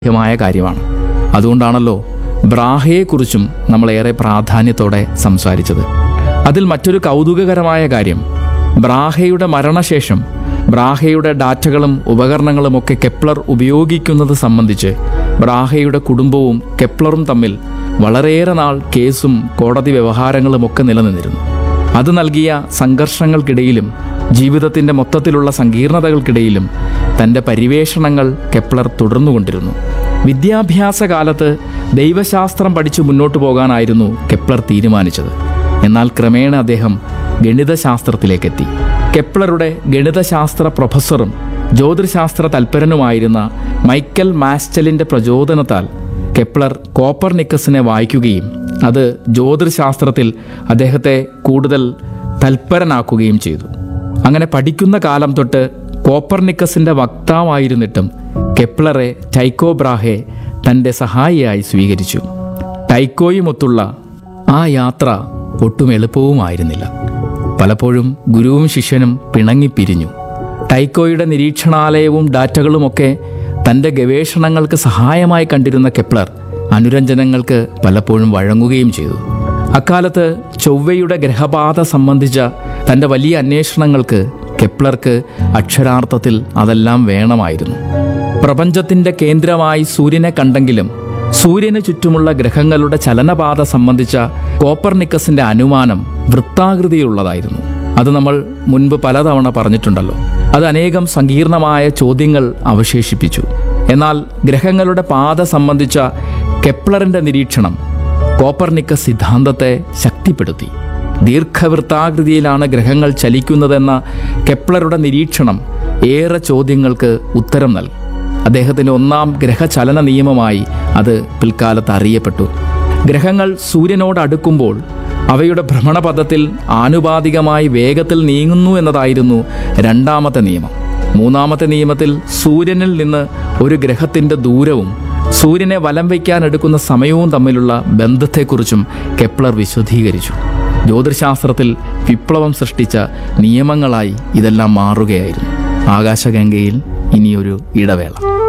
മായ കാര്യമാണ് അതുകൊണ്ടാണല്ലോ ബ്രാഹയെക്കുറിച്ചും നമ്മളേറെ പ്രാധാന്യത്തോടെ സംസാരിച്ചത് അതിൽ മറ്റൊരു കൗതുകകരമായ കാര്യം ബ്രാഹയുടെ മരണശേഷം ബ്രാഹയുടെ ഡാറ്റകളും ഉപകരണങ്ങളും ഒക്കെ കെപ്ലർ ഉപയോഗിക്കുന്നത് സംബന്ധിച്ച് ബ്രാഹയുടെ കുടുംബവും കെപ്ലറും തമ്മിൽ വളരെയേറെ നാൾ കേസും കോടതി വ്യവഹാരങ്ങളും ഒക്കെ നിലനിന്നിരുന്നു അത് നൽകിയ സംഘർഷങ്ങൾക്കിടയിലും ജീവിതത്തിന്റെ മൊത്തത്തിലുള്ള സങ്കീർണതകൾക്കിടയിലും തന്റെ പരിവേഷണങ്ങൾ കെപ്ലർ തുടർന്നുകൊണ്ടിരുന്നു വിദ്യാഭ്യാസ കാലത്ത് ദൈവശാസ്ത്രം പഠിച്ചു മുന്നോട്ടു പോകാനായിരുന്നു കെപ്ലർ തീരുമാനിച്ചത് എന്നാൽ ക്രമേണ അദ്ദേഹം ഗണിതശാസ്ത്രത്തിലേക്കെത്തി കെപ്ലറുടെ ഗണിതശാസ്ത്ര പ്രൊഫസറും ജ്യോതിശാസ്ത്ര തൽപരനുമായിരുന്ന മൈക്കൽ മാസ്റ്റലിന്റെ പ്രചോദനത്താൽ കെപ്ലർ കോപ്പർനിക്കസിനെ വായിക്കുകയും അത് ജ്യോതിശാസ്ത്രത്തിൽ അദ്ദേഹത്തെ കൂടുതൽ തൽപരനാക്കുകയും ചെയ്തു അങ്ങനെ പഠിക്കുന്ന കാലം തൊട്ട് കോപ്പർനിക്കസിന്റെ വക്താവായിരുന്നിട്ടും കെപ്ലറെ ടൈക്കോ ബ്രാഹെ തന്റെ സഹായിയായി സ്വീകരിച്ചു ടൈക്കോയുമൊത്തുള്ള ആ യാത്ര ഒട്ടും എളുപ്പവുമായിരുന്നില്ല പലപ്പോഴും ഗുരുവും ശിഷ്യനും പിണങ്ങിപ്പിരിഞ്ഞു ടൈക്കോയുടെ നിരീക്ഷണാലയവും ഡാറ്റകളുമൊക്കെ തൻ്റെ ഗവേഷണങ്ങൾക്ക് സഹായമായി കണ്ടിരുന്ന കെപ്ലർ അനുരഞ്ജനങ്ങൾക്ക് പലപ്പോഴും വഴങ്ങുകയും ചെയ്തു അക്കാലത്ത് ചൊവ്വയുടെ ഗ്രഹപാത സംബന്ധിച്ച തൻ്റെ വലിയ അന്വേഷണങ്ങൾക്ക് കെപ്ലർക്ക് അക്ഷരാർത്ഥത്തിൽ അതെല്ലാം വേണമായിരുന്നു പ്രപഞ്ചത്തിന്റെ കേന്ദ്രമായി സൂര്യനെ കണ്ടെങ്കിലും സൂര്യന് ചുറ്റുമുള്ള ഗ്രഹങ്ങളുടെ ചലനപാത സംബന്ധിച്ച കോപ്പർനിക്കസിന്റെ അനുമാനം വൃത്താകൃതിയുള്ളതായിരുന്നു അത് നമ്മൾ മുൻപ് പലതവണ പറഞ്ഞിട്ടുണ്ടല്ലോ അത് അനേകം സങ്കീർണമായ ചോദ്യങ്ങൾ അവശേഷിപ്പിച്ചു എന്നാൽ ഗ്രഹങ്ങളുടെ പാത സംബന്ധിച്ച കെപ്ലറിന്റെ നിരീക്ഷണം കോപ്പർനിക്കസ് സിദ്ധാന്തത്തെ ശക്തിപ്പെടുത്തി ദീർഘവൃത്താകൃതിയിലാണ് ഗ്രഹങ്ങൾ ചലിക്കുന്നതെന്ന കെപ്ലറുടെ നിരീക്ഷണം ഏറെ ചോദ്യങ്ങൾക്ക് ഉത്തരം നൽകി അദ്ദേഹത്തിൻ്റെ ഒന്നാം ഗ്രഹചലന നിയമമായി അത് പിൽക്കാലത്ത് അറിയപ്പെട്ടു ഗ്രഹങ്ങൾ സൂര്യനോട് അടുക്കുമ്പോൾ അവയുടെ ഭ്രമണപഥത്തിൽ ആനുപാതികമായി വേഗത്തിൽ നീങ്ങുന്നു എന്നതായിരുന്നു രണ്ടാമത്തെ നിയമം മൂന്നാമത്തെ നിയമത്തിൽ സൂര്യനിൽ നിന്ന് ഒരു ഗ്രഹത്തിൻ്റെ ദൂരവും സൂര്യനെ വലം വയ്ക്കാൻ എടുക്കുന്ന സമയവും തമ്മിലുള്ള ബന്ധത്തെക്കുറിച്ചും കെപ്ലർ വിശദീകരിച്ചു ജ്യോതിശാസ്ത്രത്തിൽ വിപ്ലവം സൃഷ്ടിച്ച നിയമങ്ങളായി ഇതെല്ലാം മാറുകയായിരുന്നു ആകാശഗംഗയിൽ ഇനിയൊരു ഇടവേള